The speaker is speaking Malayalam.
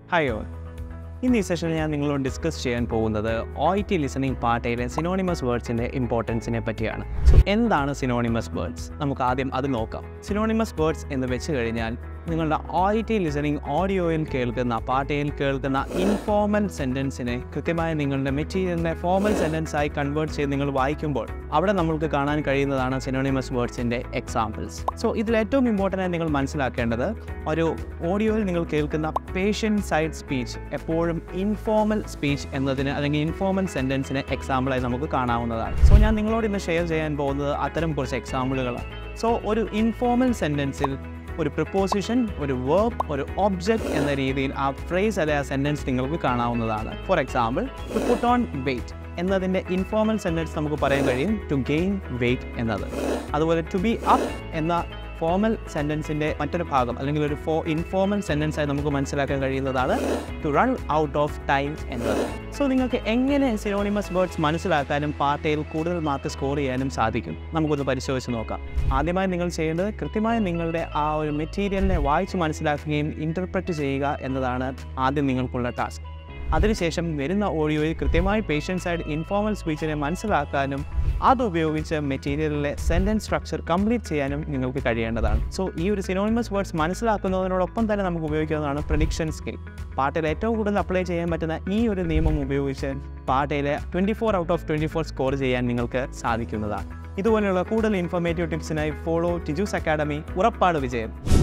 ഹായ് ഓൾ ഇന്ന് ഈ സെഷനിൽ ഞാൻ നിങ്ങളോട് ഡിസ്കസ് ചെയ്യാൻ പോകുന്നത് ഒ ടി ലിസണിംഗ് പാർട്ടയിലെ സിനോണിമസ് വേർഡ്സിൻ്റെ ഇമ്പോർട്ടൻസിനെ പറ്റിയാണ് സോ എന്താണ് സിനോണിമസ് വേർഡ്സ് നമുക്ക് ആദ്യം അത് നോക്കാം സിനോണിമസ് വേർഡ്സ് എന്ന് വെച്ച് കഴിഞ്ഞാൽ നിങ്ങളുടെ ഒ ടി ലിസണിംഗ് ഓഡിയോയിൽ കേൾക്കുന്ന പാട്ടയിൽ കേൾക്കുന്ന ഇൻഫോർമൽ സെൻറ്റൻസിനെ കൃത്യമായി നിങ്ങളുടെ മെറ്റീരിയലിനെ ഫോർമൽ സെൻറ്റൻസ് ആയി കൺവേർട്ട് ചെയ്ത് നിങ്ങൾ വായിക്കുമ്പോൾ അവിടെ നമുക്ക് കാണാൻ കഴിയുന്നതാണ് സിനോണിമസ് വേർഡ്സിൻ്റെ എക്സാമ്പിൾസ് സോ ഇതിൽ ഏറ്റവും ഇമ്പോർട്ടൻ്റ് ആയി നിങ്ങൾ മനസ്സിലാക്കേണ്ടത് ഒരു ഓഡിയോയിൽ നിങ്ങൾ കേൾക്കുന്ന പേഷ്യൻ സൈഡ് സ്പീച്ച് എപ്പോഴും ഇൻഫോർമൽ സ്പീച്ച് എന്നതിന് അല്ലെങ്കിൽ ഇൻഫോർമൽ സെൻറ്റൻസിന് എക്സാമ്പിളായി നമുക്ക് കാണാവുന്നതാണ് സോ ഞാൻ നിങ്ങളോട് ഇന്ന് ഷെയർ ചെയ്യാൻ പോകുന്നത് അത്തരം കുറച്ച് എക്സാമ്പിളുകളാണ് സോ ഒരു ഇൻഫോർമൽ സെൻറ്റൻസിൽ ഒരു പ്രിപ്പോസിഷൻ ഒരു വേർബ് ഒരു ഒബ്ജക്റ്റ് എന്ന രീതിയിൽ ആ ഫ്രേസ് അല്ലെ ആ സെൻറ്റൻസ് നിങ്ങൾക്ക് കാണാവുന്നതാണ് for example to put on weight എന്നതിൻ്റെ ഇൻഫോർമൽ സെൻറ്റൻസ് നമുക്ക് പറയാൻ കഴിയും ടു ഗെയിൻ വെയിറ്റ് എന്നത് അതുപോലെ ടു ബി അപ്പ് എന്ന ഫോർമൽ സെൻറ്റൻസിൻ്റെ മറ്റൊരു ഭാഗം അല്ലെങ്കിൽ ഒരു ഫോ ഇൻഫോർമൽ സെൻറ്റൻസ് ആയി നമുക്ക് മനസ്സിലാക്കാൻ കഴിയുന്നതാണ് to run out of time എന്നത് സോ നിങ്ങൾക്ക് എങ്ങനെ സിനോണിമസ് വേർഡ്സ് മനസ്സിലാക്കാനും പാർട്ടയിൽ കൂടുതൽ മാർക്ക് സ്കോർ ചെയ്യാനും സാധിക്കും നമുക്കൊന്ന് പരിശോധിച്ച് നോക്കാം ആദ്യമായി നിങ്ങൾ ചെയ്യേണ്ടത് കൃത്യമായി നിങ്ങളുടെ ആ ഒരു മെറ്റീരിയലിനെ വായിച്ച് മനസ്സിലാക്കുകയും ഇൻ്റർപ്രറ്റ് ചെയ്യുക എന്നതാണ് ആദ്യം നിങ്ങൾക്കുള്ള ടാസ്ക് അതിനുശേഷം വരുന്ന ഓഡിയോയിൽ കൃത്യമായി പേഷ്യൻസ് ആയിട്ട് ഇൻഫോർമൽ സ്പീച്ചിനെ മനസ്സിലാക്കാനും അതുപയോഗിച്ച് മെറ്റീരിയലിലെ സെൻറ്റൻസ് സ്ട്രക്ചർ കംപ്ലീറ്റ് ചെയ്യാനും നിങ്ങൾക്ക് കഴിയേണ്ടതാണ് സോ ഈ ഒരു സിനോണിമസ് വേർഡ്സ് മനസ്സിലാക്കുന്നതിനോടൊപ്പം തന്നെ നമുക്ക് ഉപയോഗിക്കുന്നതാണ് പ്രഡിക്ഷൻ സ്കിൽ പാട്ടിൽ ഏറ്റവും കൂടുതൽ അപ്ലൈ ചെയ്യാൻ പറ്റുന്ന ഈ ഒരു നിയമം ഉപയോഗിച്ച് പാട്ടയിലെ twenty four out of twenty four score ചെയ്യാൻ നിങ്ങൾക്ക് സാധിക്കുന്നതാണ് ഇതുപോലെയുള്ള കൂടുതൽ ഇൻഫോർമേറ്റീവ് ടിപ്സിനായി ഫോളോ ടിജൂസ് അക്കാഡമി ഉറപ്പാട് വിജയം